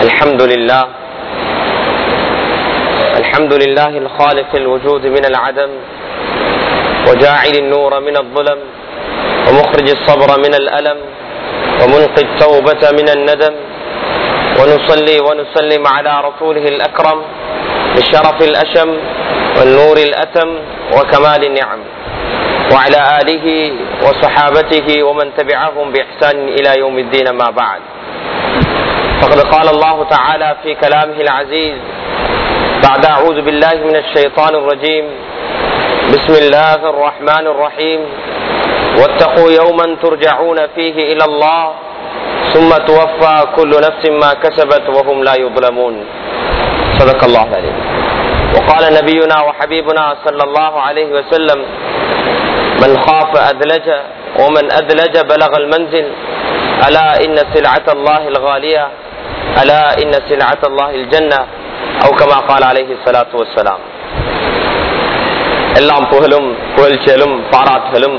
الحمد لله الحمد لله الخالق الوجود من العدم وجاعل النور من الظلم ومخرج الصبر من الألم ومنقي التوبة من الندم ونصلي ونسلم على رسوله الأكرم بالشرف الأشم والنور الأتم وكمال النعم وعلى آله وصحابته ومن تبعهم بإحسان إلى يوم الدين ما بعد فقد قال الله تعالى في كلامه العزيز بعد أعوذ بالله من الشيطان الرجيم بسم الله الرحمن الرحيم واتقوا يوما ترجعون فيه إلى الله ثم توفى كل نفس ما كسبت وهم لا يظلمون صدق الله العليم وقال نبينا وحبيبنا صلى الله عليه وسلم من خاف أدلج ومن أدلج بلغ المنزل ألا إن سلعة الله الغالية ألا إن سلعة الله الجنة أو كما قال عليه الصلاة والسلام எல்லாம் புகழும் புகழ்ச்சியலும் பாராட்டுகளும்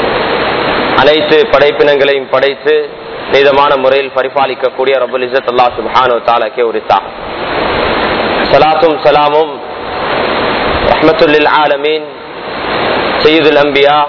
அனைத்து படைப்பினங்களையும் படைத்து நீதமான முறையில் பரிபாலிக்கக்கூடிய ரபுல் இசத் அல்லா சுபானு தாலக்கே உரித்தார் சலாத்தும் சலாமும் ரஹமத்துல்லில் ஆலமீன் சையீதுல் அம்பியா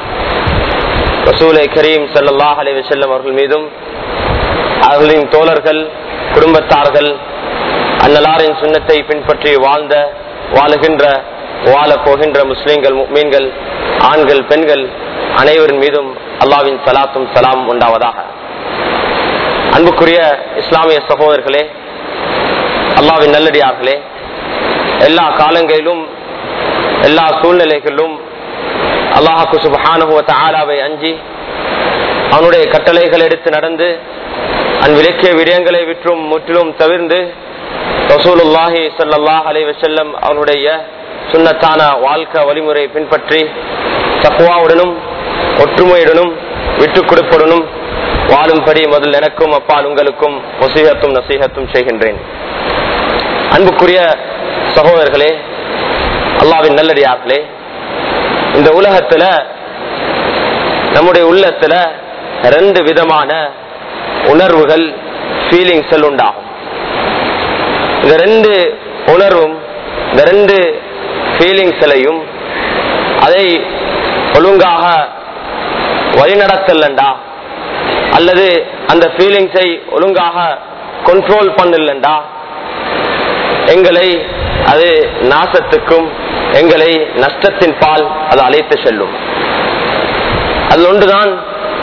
ரசூலை கரீம் சல்லாஹ் அலி வசல்லம் அவர்கள் மீதும் அவர்களின் தோழர்கள் குடும்பத்தார்கள் அன்னலாரின் சுண்ணத்தை பின்பற்றி வாழ்ந்த வாழுகின்ற வாழ போகின்ற முஸ்லிம்கள் மீன்கள் ஆண்கள் பெண்கள் அனைவரின் மீதும் அல்லாவின் சலாத்தும் சலாம் உண்டாவதாக அன்புக்குரிய இஸ்லாமிய சகோதரர்களே அல்லாவின் நல்லடியார்களே எல்லா காலங்களிலும் எல்லா சூழ்நிலைகளிலும் அல்லாஹாக்கு சுபஹானுவத்த ஆலாவை அஞ்சி அவனுடைய கட்டளைகள் எடுத்து நடந்து அன் விலக்கிய விடயங்களை விற்றும் முற்றிலும் தவிர்ந்து ரசூலுல்லாஹி சல்லாஹ் அலை வசல்லம் அவனுடைய சுண்ணத்தான வாழ்க்கை வழிமுறை பின்பற்றி தக்குவாவுடனும் ஒற்றுமையுடனும் விட்டுக் கொடுப்புடனும் வாழும்படி முதல் எனக்கும் அப்பால் உங்களுக்கும் ஒசீகத்தும் நசீகத்தும் செய்கின்றேன் அன்புக்குரிய சகோதரர்களே அல்லாவின் நல்லடியார்களே இந்த உலகத்துல நம்முடைய உள்ளத்துல ரெண்டு விதமான உணர்வுகள் ஃபீலிங்ஸ் உண்டாகும் இந்த ரெண்டு உணர்வும் இந்த ரெண்டு ஃபீலிங்ஸ்லையும் அதை ஒழுங்காக வழிநடத்தலண்டா அல்லது அந்த ஃபீலிங்ஸை ஒழுங்காக கண்ட்ரோல் பண்ணலண்டா எங்களை அது நாசத்துக்கும் எங்களை நஷ்டத்தின் பால் அது அழைத்து செல்லும் அது ஒன்றுதான்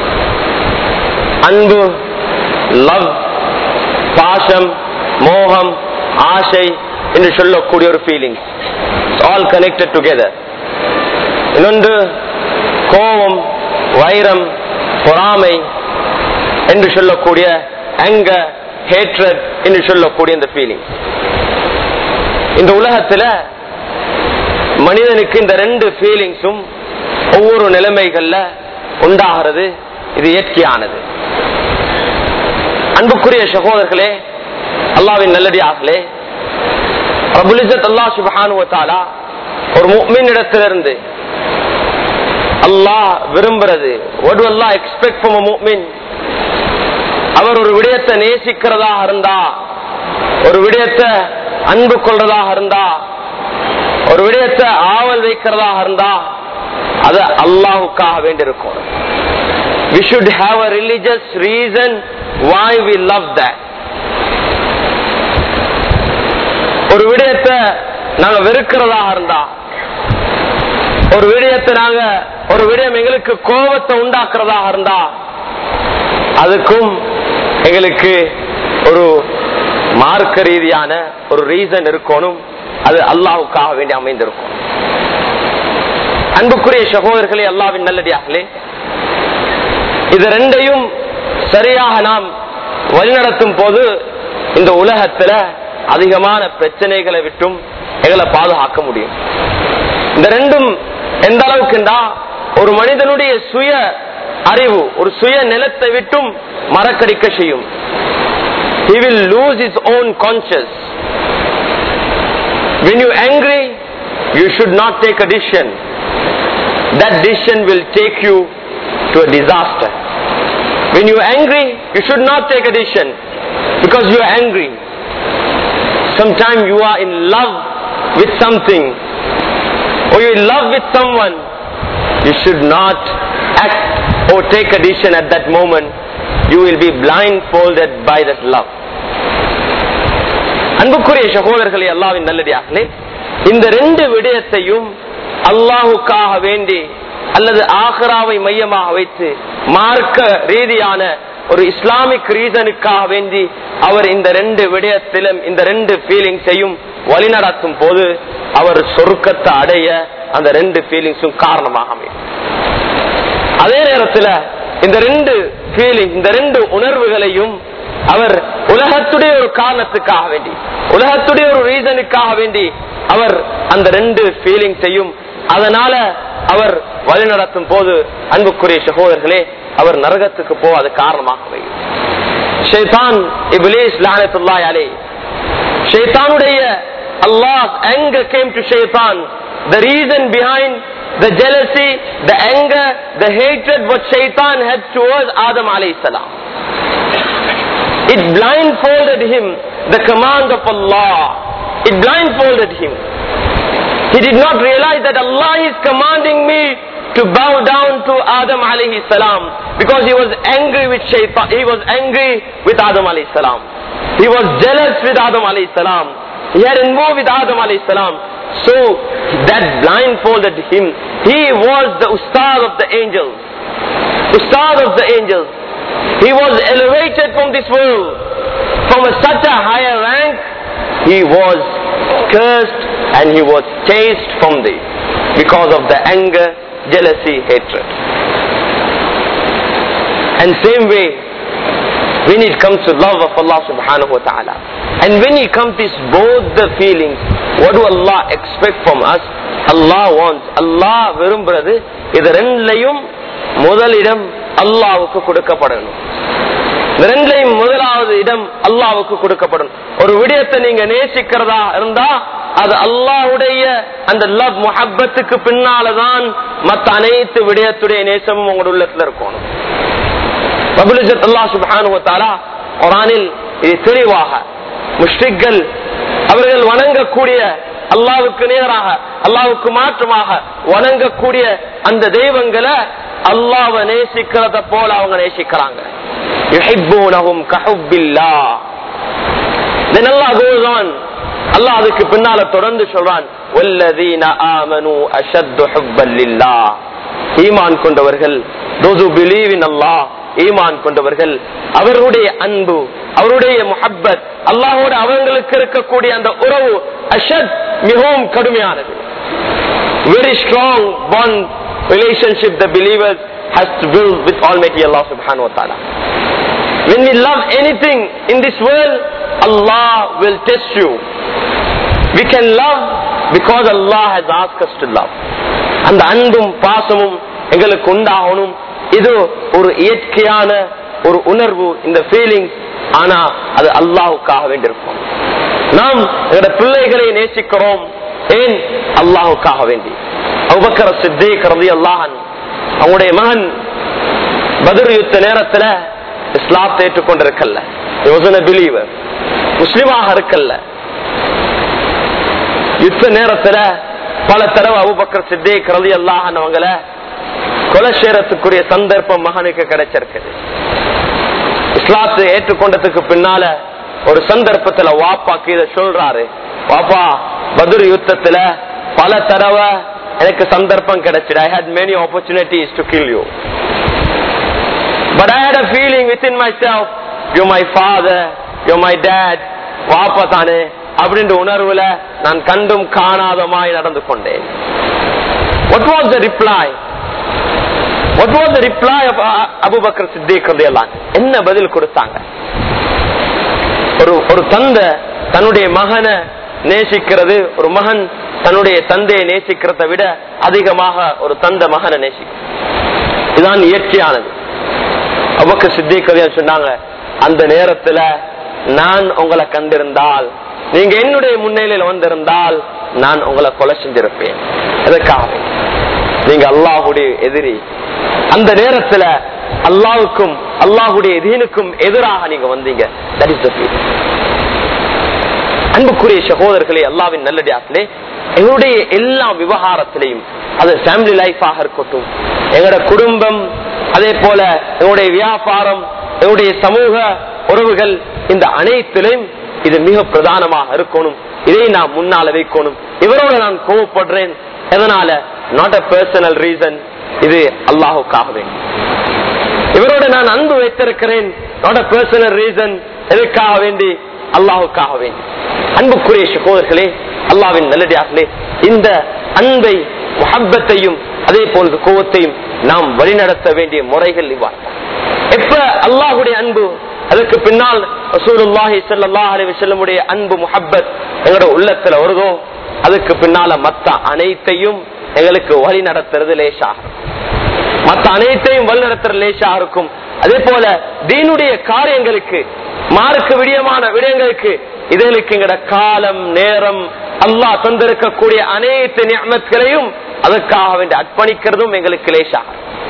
அன்பு லவ் பாசம் மோகம் ஆசை என்று சொல்லக்கூடிய ஒரு ஃபீலிங் ஆல் கனெக்டட் டுகெதர் இன்னொன்று கோபம் வைரம் பொறாமை என்று சொல்லக்கூடிய அங்க ஹேட்ரட் என்று சொல்லக்கூடிய இந்த ஃபீலிங் இந்த உலகத்துல மனிதனுக்கு இந்த ரெண்டு ஃபீலிங்ஸும் ஒவ்வொரு நிலைமைகள்ல உண்டாகிறது இது இயற்கையானது அன்புக்குரிய சகோதரர்களே அல்லாவின் நல்லடியார்களே பிரபுலிசத் அல்லா சுபஹானுவத்தாலா ஒரு முக்மின் இடத்திலிருந்து அல்லாஹ் விரும்புறது what will Allah expect from a mu'min அவர் ஒரு விடயத்தை நேசிக்கிறதாக இருந்தா ஒரு விடயத்தை அன்பு கொள்றதாக இருந்தா ஒரு விடயத்தை ஆவல் வைக்கிறதாக இருந்தா அது அல்லாஹுக்காக வேண்டியிருக்கும் we should have a religious reason why we love that ஒரு விடயத்தை நாங்க வெறுக்கிறதாக இருந்தா ஒரு விடயத்தை நாங்க ஒரு விடயம் எங்களுக்கு கோபத்தை உண்டாக்குறதாக இருந்தா அதுக்கும் எங்களுக்கு ஒரு மார்க்க ரீதியான ஒரு ரீசன் இருக்கணும் அது அல்லாவுக்காக வேண்டி அமைந்திருக்கும் அன்புக்குரிய சகோதரர்களே அல்லாவின் நல்லடியார்களே இது ரெண்டையும் சரியாக நாம் வழிநடத்தும் போது இந்த உலகத்துல அதிகமான பிரச்சனைகளை விட்டும் எங்களை பாதுகாக்க முடியும் இந்த ரெண்டும் எந்த அளவுக்குண்டா ஒரு மனிதனுடைய சுய அறிவு ஒரு சுய நிலத்தை விட்டும் மறக்கடிக்க செய்யும் he will lose his own conscience when you angry you should not take a decision that decision will take you to a disaster when you are angry you should not take a decision because you are angry sometimes you are in love with something or you're in love with someone, you should not act or take a decision at that moment. You will be blindfolded by that love. அன்புக்குரிய சகோதரர்களே அல்லாவின் நல்லடியார்களே இந்த ரெண்டு விடயத்தையும் அல்லாஹுக்காக வேண்டி அல்லது ஆஹ்ராவை மையமாக வைத்து மார்க்க ரீதியான ஒரு இஸ்லாமிக் ரீசனுக்காக வேண்டி அவர் இந்த ரெண்டு விடயத்திலும் இந்த ரெண்டு ஃபீலிங்ஸையும் வழிநடத்தும் போது அவர் சொருக்கத்தை அடைய அந்த ரெண்டு ஃபீலிங்ஸும் காரணமாக அமையும் அதே நேரத்தில் இந்த ரெண்டு ஃபீலிங் இந்த ரெண்டு உணர்வுகளையும் அவர் உலகத்துடைய ஒரு காரணத்துக்காக வேண்டி உலகத்துடைய ஒரு ரீசனுக்காக வேண்டி அவர் அந்த ரெண்டு ஃபீலிங்ஸையும் அதனால அவர் வழிநடத்தும் போது அன்புக்குரிய சகோதரர்களே அவர் நரகத்துக்கு போக அது காரணமாக ஷேதான் இபிலேஸ் லானத்துல்லாய் அலே ஷேத்தானுடைய அல்லாஹ் anger came to shaitan the reason behind the jealousy the anger the hatred what shaitan had towards adam alayhi salam it blindfolded him the command of allah it blindfolded him he did not realize that allah is commanding me to bow down to Adam alayhi salam because he was angry with shaitan. He was angry with Adam alayhi salam. He was jealous with Adam alayhi salam. He had involved with Adam alayhi salam. So that blindfolded him. He was the ustad of the angels. Ustad of the angels. He was elevated from this world. From a, such a higher rank, he was cursed and he was chased from thee because of the anger jealousy, hatred. And same way, when it comes to love of Allah subhanahu wa ta'ala, and when it comes to both the feelings, what do Allah expect from us? Allah wants, Allah விரும்புறது இது ரெண்டுலையும் முதலிடம் அல்லாவுக்கு கொடுக்கப்படணும் இந்த ரெண்டுலையும் முதலாவது இடம் அல்லாவுக்கு கொடுக்கப்படும் ஒரு விடயத்தை நீங்க நேசிக்கிறதா இருந்தா அது அல்லாஹுடைய அந்த லவ் முஹப்பத்துக்கு பின்னாலதான் மத்த அனைத்து விடயத்துடைய நேசமும் உங்களோட உள்ளத்துல இருக்கணும் குரானில் இது தெளிவாக முஷ்டிக்கள் அவர்கள் வணங்கக்கூடிய அல்லாவுக்கு நேராக அல்லாவுக்கு மாற்றமாக வணங்கக்கூடிய அந்த தெய்வங்களை அல்லாவை நேசிக்கிறத போல அவங்க நேசிக்கிறாங்க அல்லாஹ் அதுக்கு பின்னால தொடர்ந்து சொல்றான் ஈமான் கொண்டவர்கள் ஈமான் கொண்டவர்கள் அவருடைய அன்பு அவருடைய முஹப்பத் அல்லாஹோட அவங்களுக்கு இருக்கக்கூடிய அந்த உறவு அஷத் மிகவும் கடுமையானது very strong bond relationship the believers has to build with Almighty Allah subhanahu wa ta'ala. When we love anything in this world, Allah will test you. We can love because Allah has asked us to love. அந்த அன்பும் பாசமும் எங்களுக்கு உண்டாகணும் இது ஒரு இயற்கையான ஒரு உணர்வு இந்த ஃபீலிங்ஸ் ஆனா அது அல்லாஹுக்காக வேண்டியிருக்கும் நாம் எங்களோட பிள்ளைகளை நேசிக்கிறோம் ஏன் அல்லாஹுக்காக வேண்டி அவுபக்கர சித்தே கருதி அல்லாஹன் அவங்களுடைய மகன் பதில் யுத்த நேரத்துல இஸ்லாத்தை ஏற்றுக்கொண்டிருக்கல்ல பிலீவர் முஸ்லிமாக இருக்கல்ல யுத்த நேரத்துல பல தடவை அபுபக்கர் சித்தே கருதி அல்லாஹன் அவங்கள கொலை செய்யறதுக்குரிய சந்தர்ப்பம் மகனுக்கு கிடைச்சிருக்குது இஸ்லாத்தை ஏற்றுக்கொண்டதுக்கு பின்னால ஒரு சந்தர்ப்பத்துல வாப்பாக்கு இத சொல்றாரு வாப்பா பதுர் யுத்தத்துல பல தடவை எனக்கு சந்தர்ப்பம் கிடைச்சிடு I had many opportunities to kill you but I had a feeling with in my self you my father you my dad வாப்பா தானே அப்படின்ற உணர்வுல நான் கண்டும் காணாதமாய் நடந்து கொண்டேன் what was the reply What was the reply of Abu Bakr Siddiq என்ன பதில் கொடுத்தாங்க ஒரு ஒரு தந்தை தன்னுடைய மகனை நேசிக்கிறது ஒரு மகன் தன்னுடைய தந்தையை நேசிக்கிறத விட அதிகமாக ஒரு தந்தை மகனை நேசிக்கும் இதுதான் இயற்கையானது அபக்க சித்திகதையா சொன்னாங்க அந்த நேரத்துல நான் உங்களை கண்டிருந்தால் நீங்க என்னுடைய முன்னிலையில் வந்திருந்தால் நான் உங்களை கொலை செஞ்சிருப்பேன் எதற்காக நீங்க அல்லாஹுடைய எதிரி அந்த நேரத்துல அல்லாவுக்கும் அல்லாஹுடைய தீனுக்கும் எதிராக நீங்க வந்தீங்க தட் இஸ் அன்புக்குரிய சகோதரர்களே அல்லாவின் நல்லடியார்களே எங்களுடைய எல்லா விவகாரத்திலையும் அது ஃபேமிலி லைஃபாக இருக்கட்டும் எங்களோட குடும்பம் அதே போல எங்களுடைய வியாபாரம் எங்களுடைய சமூக உறவுகள் இந்த அனைத்திலையும் இது மிக பிரதானமாக இருக்கணும் இதை நான் முன்னால வைக்கணும் இவரோட நான் கோவப்படுறேன் எதனால நாட் அ பர்சனல் ரீசன் இது அல்லாஹுக்காக வேண்டும் இவரோட நான் அன்பு வைத்திருக்கிறேன் நாட் அ பர்சனல் ரீசன் எதுக்காக வேண்டி அல்லாஹுக்காக வேண்டி அன்புக்குரிய சகோதரர்களே அல்லாவின் நல்லடியார்களே இந்த அன்பை முஹப்பத்தையும் அதே போன்ற கோவத்தையும் நாம் வழிநடத்த வேண்டிய முறைகள் இவ்வாறு எப்ப அல்லாஹுடைய அன்பு அதுக்கு பின்னால் ரசூலுல்லாஹி ஸல்லல்லாஹு அலைஹி வஸல்லமுடைய அன்பு முஹப்பத் எங்களோட உள்ளத்துல வருதோ அதுக்கு பின்னால மத்த அனைத்தையும் எங்களுக்கு வழி நடத்துறது லேசாகும் மத்த அனைத்தையும் வழிநடத்துற லேசா இருக்கும் அதே போல தீனுடைய காரியங்களுக்கு மார்க்க விடயமான விடயங்களுக்கு இதற்கு எங்கட காலம் நேரம் அல்லாஹ் தந்திருக்கக்கூடிய அனைத்து நியமத்களையும் அதற்காக வேண்டி அர்ப்பணிக்கிறதும் எங்களுக்கு லேசா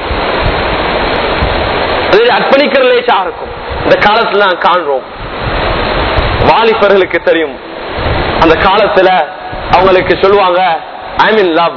அர்ப்பணிக்கிற லேசா இருக்கும் இந்த காலத்துல நான் காண்றோம் வாலிபர்களுக்கு தெரியும் அந்த காலத்துல அவங்களுக்கு சொல்லுவாங்க ஐ மீன் லவ்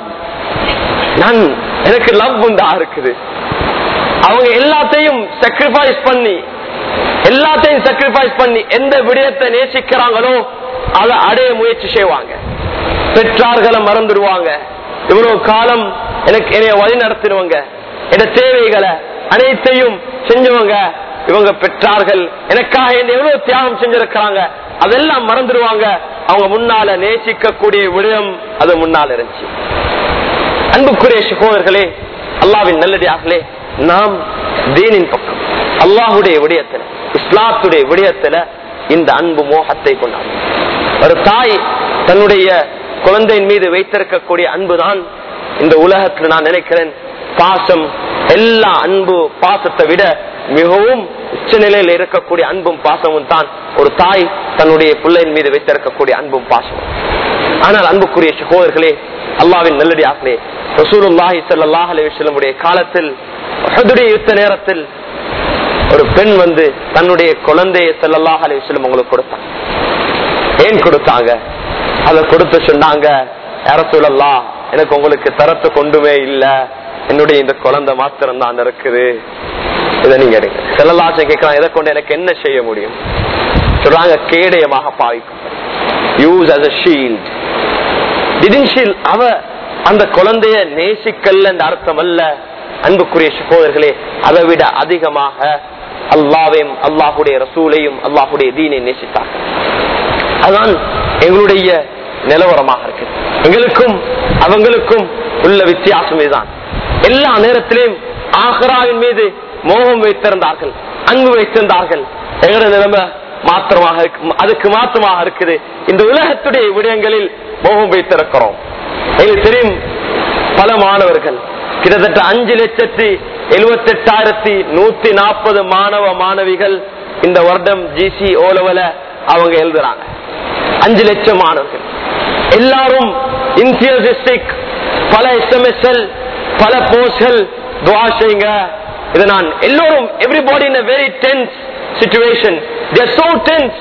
நான் எனக்கு லவ் உண்டா இருக்குது அவங்க எல்லாத்தையும் சாக்ரிஃபைஸ் பண்ணி எல்லாத்தையும் சாக்ரிஃபைஸ் பண்ணி எந்த விடயத்தை நேசிக்கிறாங்களோ அதை அடைய முயற்சி செய்வாங்க பெற்றார்களை மறந்துடுவாங்க இவ்வளவு காலம் எனக்கு என்னைய வழி நடத்திடுவாங்க என் தேவைகளை அனைத்தையும் செஞ்சவங்க இவங்க பெற்றார்கள் எனக்காக என்ன எவ்வளவு தியாகம் செஞ்சிருக்கிறாங்க அதெல்லாம் மறந்துடுவாங்க அவங்க முன்னால நேசிக்கக்கூடிய விடயம் அது முன்னால் இருந்துச்சு அன்புக்குரிய சகோதரர்களே அல்லாவின் நல்லடியார்களே நாம் தீனின் பக்கம் அல்லாஹுடைய விடயத்துல இஸ்லாத்துடைய விடயத்துல இந்த அன்பு மோகத்தை கொண்டாடும் ஒரு தாய் தன்னுடைய குழந்தையின் மீது வைத்திருக்கக்கூடிய அன்புதான் இந்த உலகத்தில் நான் நினைக்கிறேன் பாசம் எல்லா அன்பு பாசத்தை விட மிகவும் உச்ச நிலையில் இருக்கக்கூடிய அன்பும் பாசமும் தான் ஒரு தாய் தன்னுடைய பிள்ளையின் மீது வைத்திருக்கக்கூடிய அன்பும் பாசமும் ஆனால் அன்புக்குரிய சகோதரர்களே அல்லாவின் நல்லடியார்களே ரசூலுல்லாஹி ஸல்லல்லாஹு அலைஹி வஸல்லமுடைய காலத்தில் உஹதுடைய யுத்த நேரத்தில் ஒரு பெண் வந்து தன்னுடைய குழந்தையை ஸல்லல்லாஹு அலைஹி வஸல்லம் உங்களுக்கு கொடுத்தாங்க ஏன் கொடுத்தாங்க அதை கொடுத்து சொன்னாங்க யார சொல்லலாம் எனக்கு உங்களுக்கு தரத்து கொண்டுமே இல்ல என்னுடைய இந்த குழந்தை மாத்திரம் தான் இருக்குது இதை நீங்க எடுங்க செல்லலாசம் கேட்கலாம் இதை கொண்டு எனக்கு என்ன செய்ய முடியும் சொல்றாங்க கேடயமாக பாவிக்கும் யூஸ் அஸ் அ ஷீல்ட் டிடின்ஷில் அவ அந்த குழந்தைய நேசிக்கல்ல என்ற அர்த்தம் அல்ல அன்புக்குரிய சகோதரர்களே அதை விட அதிகமாக அல்லாவையும் அல்லாஹுடைய ரசூலையும் அல்லாஹுடைய தீனை நேசித்தார் அதான் எங்களுடைய நிலவரமாக இருக்கு எங்களுக்கும் அவங்களுக்கும் உள்ள வித்தியாசம் இதுதான் எல்லா நேரத்திலையும் ஆஹராவின் மீது மோகம் வைத்திருந்தார்கள் அன்பு வைத்திருந்தார்கள் எங்களோட நிலைமை மாத்திரமாக இருக்கு அதுக்கு மாற்றமாக இருக்குது இந்த உலகத்துடைய விடயங்களில் மோகம் வைத்திருக்கிறோம் எங்களுக்கு தெரியும் பல மாணவர்கள் கிட்டத்தட்ட அஞ்சு லட்சத்தி எழுபத்தி எட்டாயிரத்தி நூத்தி நாற்பது மாணவ மாணவிகள் இந்த வருடம் ஜிசி ஓலவல அவங்க எழுதுறாங்க அஞ்சு லட்சம் மாணவர்கள் எல்லாரும் இன்சியசிஸ்டிக் பல எஸ்எம்எஸ்எல் பல போஸ்ட்கள் துவா செய்யுங்க இதை நான் எல்லோரும் everybody in very tense situation so tense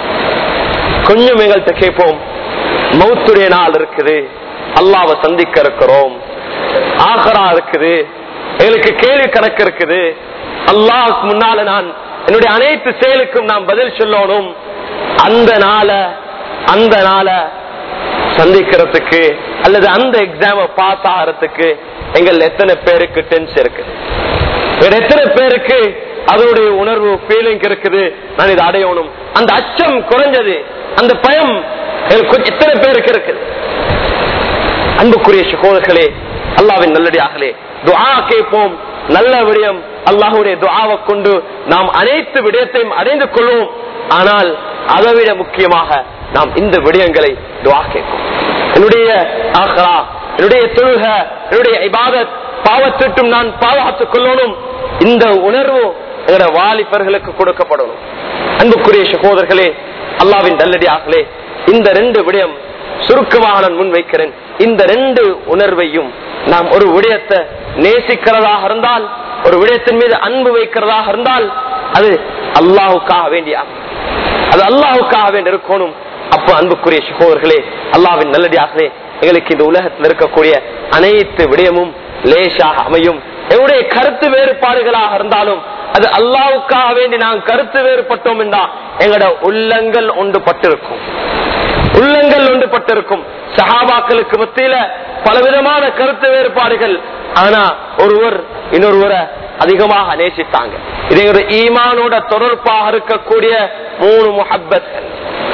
கொஞ்சம் எங்கள்கிட்ட கேட்போம் மௌத்துடைய நாள் இருக்குது அல்லாவை சந்திக்க இருக்கிறோம் ஆகரா இருக்குது எங்களுக்கு கேள்வி கணக்கு இருக்குது அல்லாஹ் முன்னால நான் என்னுடைய அனைத்து செயலுக்கும் நான் பதில் சொல்லணும் அந்த நாள அந்த நாள சந்திக்கிறதுக்கு அல்லது அந்த எக்ஸாம பாஸ் ஆகிறதுக்கு எங்கள் எத்தனை பேருக்கு டென்ஸ் இருக்கு எத்தனை பேருக்கு அதனுடைய உணர்வு ஃபீலிங் இருக்குது நான் இதை அடையணும் அந்த அச்சம் குறைஞ்சது அந்த பயம் எத்தனை பேருக்கு இருக்குது அன்புக்குரிய சகோதரர்களே அல்லாவின் நல்லடியாகலே துஆ கேட்போம் நல்ல விடயம் அல்லாஹுடைய துஆவை கொண்டு நாம் அனைத்து விடயத்தையும் அடைந்து கொள்வோம் ஆனால் அதை விட முக்கியமாக நாம் இந்த விடயங்களை துஆ கேட்போம் என்னுடைய ஆஹ்ரா என்னுடைய தொழுக என்னுடைய இபாதத் பாவத்திட்டும் நான் பாதுகாத்துக் கொள்ளணும் இந்த உணர்வு எங்களோட வாலிபர்களுக்கு கொடுக்கப்படணும் அன்புக்குரிய சகோதரர்களே அல்லாவின் நல்லடியார்களே இந்த ரெண்டு விடயம் சுருக்கமாக நான் முன்வைக்கிறேன் இந்த ரெண்டு உணர்வையும் நாம் ஒரு விடயத்தை நேசிக்கிறதாக இருந்தால் ஒரு விடயத்தின் மீது அன்பு வைக்கிறதாக இருந்தால் அது அல்லாஹுக்காக வேண்டிய அது அல்லாஹுக்காக வேண்டி இருக்கணும் அப்ப அன்புக்குரிய சகோதரர்களே அல்லாவின் நல்லடியார்களே எங்களுக்கு இந்த உலகத்தில் இருக்கக்கூடிய அனைத்து விடயமும் லேசாக அமையும் எங்களுடைய கருத்து வேறுபாடுகளாக இருந்தாலும் அது அல்லாவுக்காக வேண்டி நாங்கள் கருத்து வேறுபட்டோம் என்றா எங்களோட உள்ளங்கள் ஒன்றுபட்டிருக்கும் உள்ளங்கள் ஒன்றுபட்டிருக்கும் சஹாபாக்களுக்கு மத்தியில பலவிதமான கருத்து வேறுபாடுகள் ஆனா ஒருவர் இன்னொருவரை அதிகமாக நேசித்தாங்க இது எங்களுடைய ஈமானோட தொடர்பாக இருக்கக்கூடிய மூணு முஹப்பத்கள்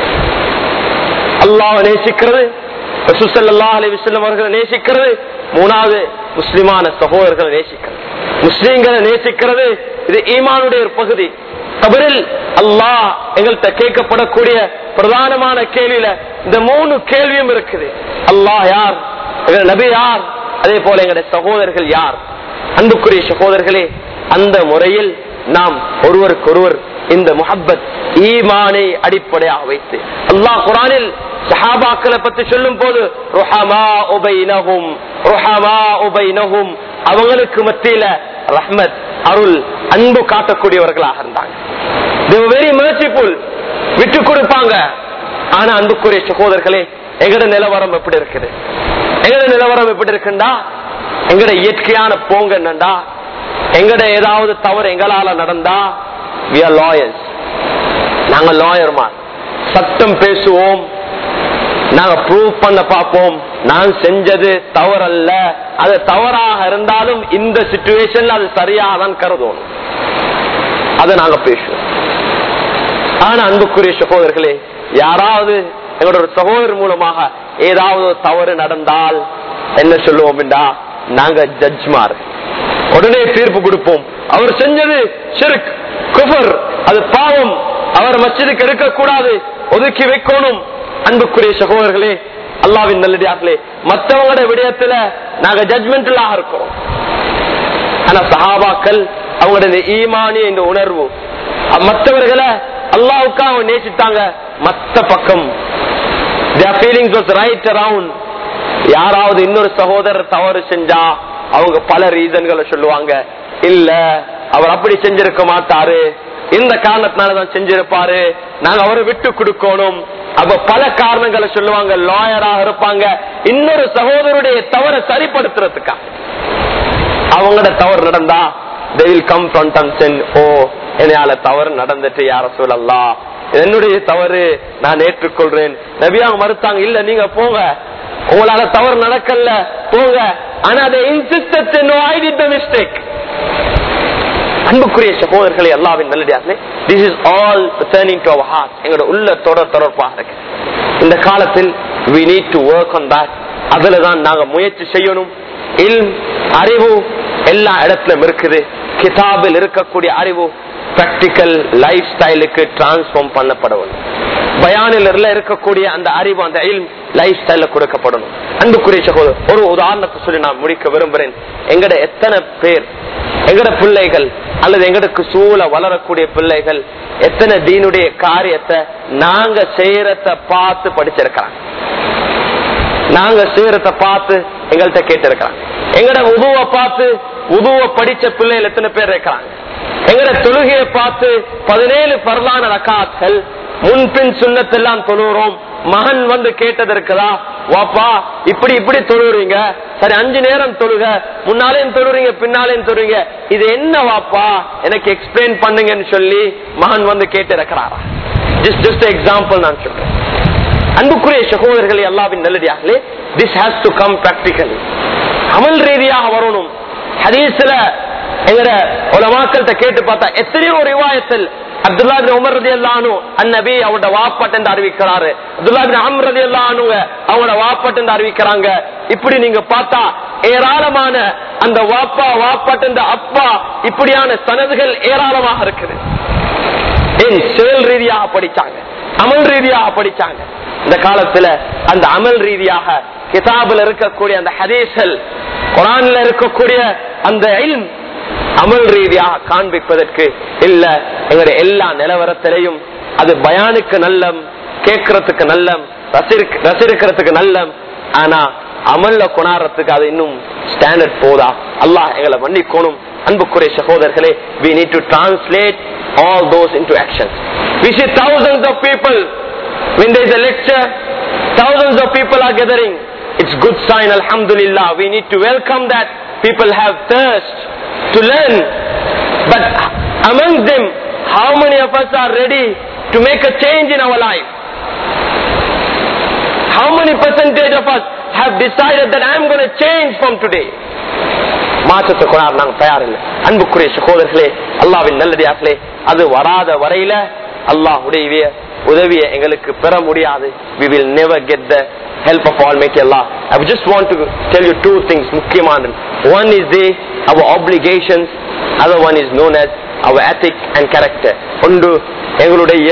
அல்லாஹ் நேசிக்கிறது ரசூசல்லா அலி விஸ்லம் அவர்களை நேசிக்கிறது மூணாவது முஸ்லிமான சகோதரர்களை நேசிக்கிறது முஸ்லிம்களை நேசிக்கிறது இது ஈமானுடைய ஒரு பகுதி கபரில் அல்லாஹ் எங்கள்கிட்ட கேட்கப்படக்கூடிய பிரதானமான கேள்வியில இந்த மூணு கேள்வியும் இருக்குது அல்லாஹ் யார் எங்கள் நபி யார் அதே போல எங்களுடைய சகோதரர்கள் யார் அன்புக்குரிய சகோதரர்களே அந்த முறையில் நாம் ஒருவருக்கொருவர் இந்த முஹப்பத் ஈமானை அடிப்படையாக வைத்து அல்லாஹ் குரானில் சஹாபாக்களை பத்தி சொல்லும் போது ருஹமா உபைனஹும் ருஹமா உபைனஹும் அவங்களுக்கு மத்தியில ரஹ்மத் அருள் அன்பு காட்டக்கூடியவர்களாக இருந்தாங்க வெரி merciful விட்டு கொடுப்பாங்க ஆனா அன்புக்குரிய சகோதரர்களே எங்கட நிலவரம் எப்படி இருக்குது எங்கட நிலவரம் எப்படி இருக்குண்டா எங்கட இயற்கையான போங்க என்னண்டா எங்கட ஏதாவது தவறு எங்களால நடந்தா we are lawyers நாங்க லாயர்மா சட்டம் பேசுவோம் நாங்க ப்ரூவ் பண்ண பார்ப்போம் நான் செஞ்சது தவறல்ல அது தவறாக இருந்தாலும் இந்த சிச்சுவேஷன்ல அது சரியாக தான் கருதணும் அதை நாங்க பேசுவோம் ஆனா அன்புக்குரிய சகோதரர்களே யாராவது எங்களோட ஒரு சகோதரர் மூலமாக ஏதாவது ஒரு தவறு நடந்தால் என்ன சொல்லுவோம் என்றா நாங்க ஜட்ஜ்மார் உடனே தீர்ப்பு கொடுப்போம் அவர் செஞ்சது ஷிர்க் குஃபர் அது பாவம் அவர் மஸ்ஜிதுக்கு எடுக்கக்கூடாது ஒதுக்கி வைக்கணும் அன்புக்குரிய சகோதரர்களே அல்லாவின் நல்லடியார்களே மற்றவங்களோட விடயத்துல நாங்க ஜட்மெண்டலா இருக்கோம் ஆனா சஹாபாக்கள் அவங்களுடைய ஈமானிய இந்த உணர்வு மற்றவர்களை அல்லாவுக்காக நேசித்தாங்க மத்த பக்கம் their feelings was right around யாராவது இன்னொரு சகோதரர் தவறு செஞ்சா அவங்க பல ரீசன்களை சொல்லுவாங்க இல்ல அவர் அப்படி செஞ்சிருக்க மாட்டாரு இந்த காரணத்தினாலதான் செஞ்சிருப்பாரு நாங்க அவரை விட்டு கொடுக்கணும் அப்ப பல காரணங்களை சொல்லுவாங்க லாயராக இருப்பாங்க இன்னொரு சகோதரருடைய தவறை சரிப்படுத்துறதுக்கா அவங்களோட தவறு நடந்தா they will come front and say ஓ என்னால தவறு நடந்துட்டு யார சொல்லலாம் என்னுடைய தவறு நான் ஏற்றுக்கொள்றேன் நபியாக மறுத்தாங்க இல்ல நீங்க போங்க உங்களால தவறு நடக்கல போங்க ஆனா அதை insisted no I did the mistake அன்புக்குரிய சகோதரர்களை எல்லாவின் நல்லடியார்களே this is all turning to our heart எங்களோட உள்ள தொடர் தொடர்பாக இருக்கு இந்த காலத்தில் we need to work on that அதுல தான் நாங்க முயற்சி செய்யணும் இல் அறிவு எல்லா இடத்திலும் இருக்குது கிதாபில் இருக்கக்கூடிய அறிவு பிராக்டிக்கல் லைஃப் ஸ்டைலுக்கு டிரான்ஸ்பார்ம் பண்ணப்படணும் பயானில் இருக்கக்கூடிய அந்த அறிவு அந்த லைஃப் ஸ்டைல கொடுக்கப்படணும் அன்புக்குரிய சகோதரர் ஒரு உதாரணத்தை சொல்லி நான் முடிக்க விரும்புறேன் எங்கட எத்தனை பேர் எங்கட பிள்ளைகள் அல்லது எங்களுக்கு சூழ வளரக்கூடிய பிள்ளைகள் எத்தனை தீனுடைய காரியத்தை நாங்க செய்யறத பார்த்து படிச்சிருக்கிறாங்க நாங்க செய்யறத பார்த்து எங்கள்கிட்ட கேட்டிருக்கிறாங்க எங்கட உதுவ பார்த்து உதுவ படிச்ச பிள்ளைகள் எத்தனை பேர் இருக்கிறாங்க எங்கட தொழுகையை பார்த்து பதினேழு பரலான ரக்காத்கள் முன்பின் சுண்ணத்தெல்லாம் தொழுகிறோம் மகன் வந்து கேட்டது இருக்குதா வாப்பா இப்படி இப்படி தொழுறீங்க சரி அஞ்சு நேரம் தொழுக முன்னாலேயும் தொழுறீங்க பின்னாலேயும் தொழுறீங்க இது என்ன வாப்பா எனக்கு எக்ஸ்பிளைன் பண்ணுங்கன்னு சொல்லி மகன் வந்து கேட்டு இருக்கிறாரா ஜஸ்ட் ஜஸ்ட் எக்ஸாம்பிள் நான் சொல்றேன் அன்புக்குரிய சகோதரர்களை எல்லாவின் நல்லடியாகலே this has to come practically அமல் ரீதியாக வரணும் ஹதீஸ்ல எங்கட உலமாக்கள்கிட்ட கேட்டு பார்த்தா எத்தனையோ ரிவாயத்தில் அப்துல்லா உமர் ரதி அல்லானு அந்நபி அவனோட வாப்பாட்டு அறிவிக்கிறாரு அப்துல்லா அம் ரதி அல்லானுங்க அவனோட வாப்பாட்டு அறிவிக்கிறாங்க இப்படி நீங்க பார்த்தா ஏராளமான அந்த வாப்பா வாப்பாட்டு அப்பா இப்படியான சனதுகள் ஏராளமாக இருக்குது ஏன் செயல் ரீதியாக படிச்சாங்க அமல் ரீதியாக படிச்சாங்க இந்த காலத்துல அந்த அமல் ரீதியாக கிதாபில் இருக்கக்கூடிய அந்த ஹதீசல் குரான்ல இருக்கக்கூடிய அந்த அமல் ரீதியாக காண்பிப்பதற்கு இல்ல எங்களுடைய எல்லா நிலவரத்திலையும் அது பயானுக்கு நல்லம் கேட்கறதுக்கு நல்லம் ரசிக்கிறதுக்கு நல்லம் ஆனா அமல்ல கொண்டாடுறதுக்கு அது இன்னும் ஸ்டாண்டர்ட் போதா அல்லாஹ் எங்களை மன்னிக்கணும் அன்புக்குரிய சகோதரர்களே we need to translate all those into action we see thousands of people When there is a lecture, thousands of people are gathering. It's good sign, Alhamdulillah. We need to welcome that. People have thirst to learn. But among them, how many of us are ready to make a change in our life? How many percentage of us have decided that I'm going to change from today? மாற்றத்தை கொண்டாட நாங்கள் தயார் இல்லை அன்புக்குரிய சகோதரர்களே அல்லாவின் நல்லடியார்களே அது வராத வரையில அல்லாஹுடைய உதவியை எங்களுக்கு பெற முடியாது we will never get the help of Almighty Allah I just want to tell you two things முக்கியமானது one is the our obligations other one is known as our ethic and character ஒன்று எங்களுடைய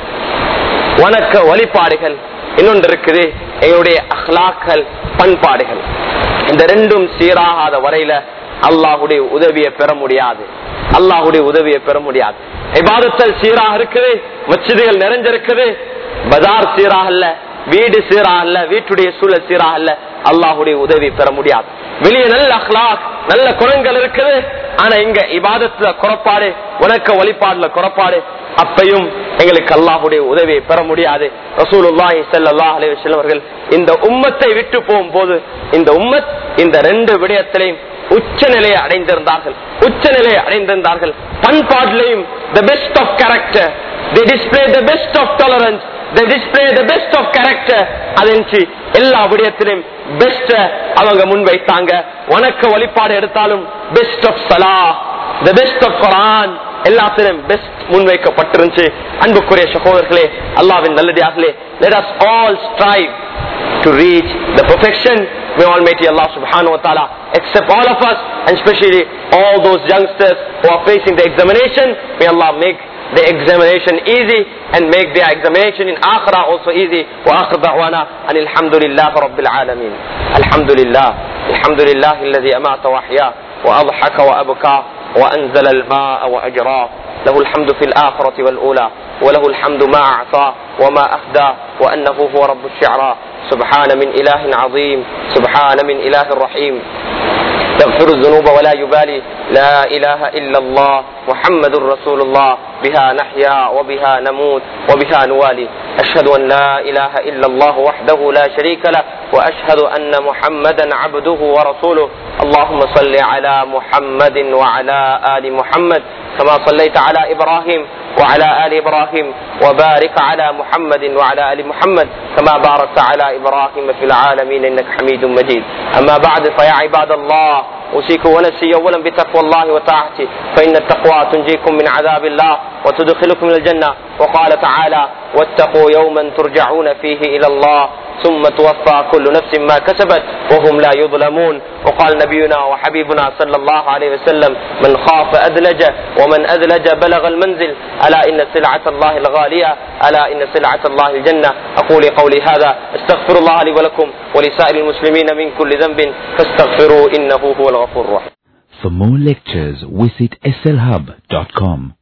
வணக்க வழிபாடுகள் இன்னொன்று இருக்குது எங்களுடைய அஹ்லாக்கள் பண்பாடுகள் இந்த ரெண்டும் சீராகாத வரையில அல்லாஹுடைய உதவியை பெற முடியாது அல்லாஹுடைய உதவியை பெற முடியாது இபாதத்தல் சீராக இருக்குது மச்சிதுகள் நிறைஞ்சிருக்குது பஜார் சீராக இல்ல வீடு சீராக இல்ல வீட்டுடைய சூழல் சீராக இல்ல அல்லாஹுடைய உதவி பெற முடியாது வெளியே நல்ல அஹ்லாக் நல்ல குணங்கள் இருக்குது ஆனா இங்க இபாதத்துல குறப்பாடு உனக்க வழிபாடுல குறப்பாடு அப்பையும் எங்களுக்கு அல்லாஹுடைய உதவியை பெற முடியாது ரசூலுல்லாஹி ஸல்லல்லாஹு அலைஹி வஸல்லம் அவர்கள் இந்த உம்மத்தை விட்டு போகும்போது இந்த உம்மத் இந்த ரெண்டு விடயத்திலையும் உச்ச நிலையை அடைந்திருந்தார்கள் உச்ச நிலையை அடைந்திருந்தார்கள் பண்பாட்டிலையும் the best of character they display the best of tolerance they display the best of character அதன்றி எல்லா விடயத்திலும் பெஸ்ட அவங்க முன்வைத்தாங்க வணக்க வழிபாடு எடுத்தாலும் பெஸ்ட் ஆஃப் சலா த பெஸ்ட் ஆஃப் குரான் எல்லாத்திலும் பெஸ்ட் முன்வைக்கப்பட்டிருந்துச்சு அன்புக்குரிய சகோதரர்களே அல்லாவின் நல்லடியார்களே let us all strive to reach the perfection may almighty allah subhanahu wa ta'ala accept all of us and especially all those youngsters who are facing the examination may allah make the examination easy and make the examination in akhirah also easy wa akhir da'wana and alhamdulillah rabbil alamin alhamdulillah alhamdulillah alladhi amata wa ahya wa adhaka wa abka وأنزل الماء وأجراه له الحمد في الآخرة والأولى وله الحمد ما أعطى وما أهدى وأنه هو رب الشعراء سبحان من إله عظيم سبحان من إله رحيم يغفر الذنوب ولا يبالي لا إله إلا الله محمد رسول الله بها نحيا وبها نموت وبها نوالي أشهد أن لا إله إلا الله وحده لا شريك له وأشهد أن محمدا عبده ورسوله اللهم صل على محمد وعلى آل محمد كما صليت على إبراهيم وعلى آل إبراهيم وبارك على محمد وعلى آل محمد كما باركت على إبراهيم في العالمين إنك حميد مجيد أما بعد فيا عباد الله أوصيكم ونفسي أولا بتقوى الله وطاعته فإن التقوى تنجيكم من عذاب الله وتدخلكم من الجنة وقال تعالى واتقوا يوما ترجعون فيه إلى الله ثم توفى كل نفس ما كسبت وهم لا يظلمون وقال نبينا وحبيبنا صلى الله عليه وسلم من خاف أدلج ومن أدلج بلغ المنزل ألا إن سلعة الله الغالية ألا إن سلعة الله الجنة أقول قولي هذا استغفر الله لي ولكم ولسائر المسلمين من كل ذنب فاستغفروا إنه هو الغفور الرحيم For more lectures, visit slhub.com.